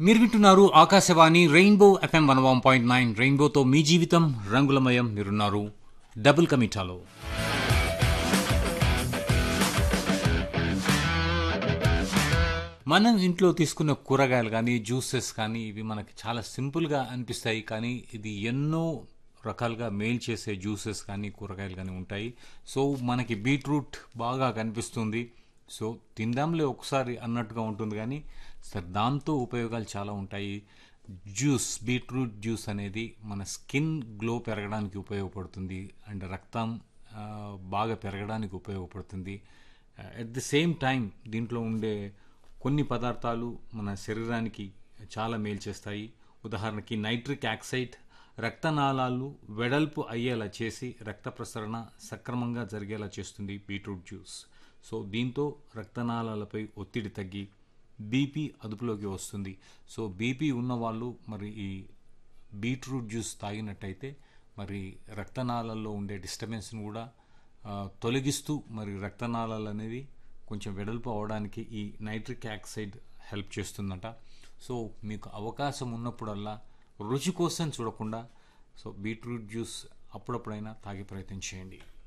మీరు వింటున్నారు Akashvani rainbow FM one one point nine రెయిన్బోతో మీ జీవితం రంగులమయం మీరున్నారు డబుల్ కమిటాలో మనం ఇంట్లో తీసుకున్న కూరగాయలు కానీ జ్యూసెస్ కానీ ఇవి మనకి చాలా సింపుల్గా అనిపిస్తాయి కానీ ఇది ఎన్నో రకాలుగా మేల్ చేసే జ్యూసెస్ కానీ కూరగాయలు కానీ ఉంటాయి సో మనకి బీట్రూట్ బాగా కనిపిస్తుంది సో తిందాంలే ఒకసారి అన్నట్టుగా ఉంటుంది కానీ సార్ దాంతో ఉపయోగాలు చాలా ఉంటాయి జ్యూస్ బీట్రూట్ జ్యూస్ అనేది మన స్కిన్ గ్లో పెరగడానికి ఉపయోగపడుతుంది అండ్ రక్తం ఆ, బాగా పెరగడానికి ఉపయోగపడుతుంది అట్ ది సేమ్ టైం దీంట్లో ఉండే కొన్ని పదార్థాలు మన శరీరానికి చాలా మేలు చేస్తాయి ఉదాహరణకి నైట్రిక్ ఆక్సైడ్ రక్తనాళాలు వెడల్పు అయ్యేలా చేసి రక్త ప్రసరణ సక్రమంగా జరిగేలా చేస్తుంది బీట్రూట్ జ్యూస్ సో దీంతో రక్తనాళాలపై ఒత్తిడి తగ్గి బీపీ అదుపులోకి వస్తుంది సో బీపీ ఉన్నవాళ్ళు మరి ఈ బీట్రూట్ జ్యూస్ తాగినట్టయితే మరి రక్తనాళాల్లో ఉండే డిస్టర్బెన్స్ని కూడా ఆ, తొలగిస్తూ మరి రక్తనాళాలు అనేది కొంచెం వెడల్పు అవడానికి ఈ నైట్రిక్ ఆక్సైడ్ హెల్ప్ చేస్తుందట సో మీకు అవకాశం ఉన్నప్పుడల్లా రుచి కోసం చూడకుండా సో బీట్రూట్ జ్యూస్ అప్పుడప్పుడైనా తాగే ప్రయత్నం చేయండి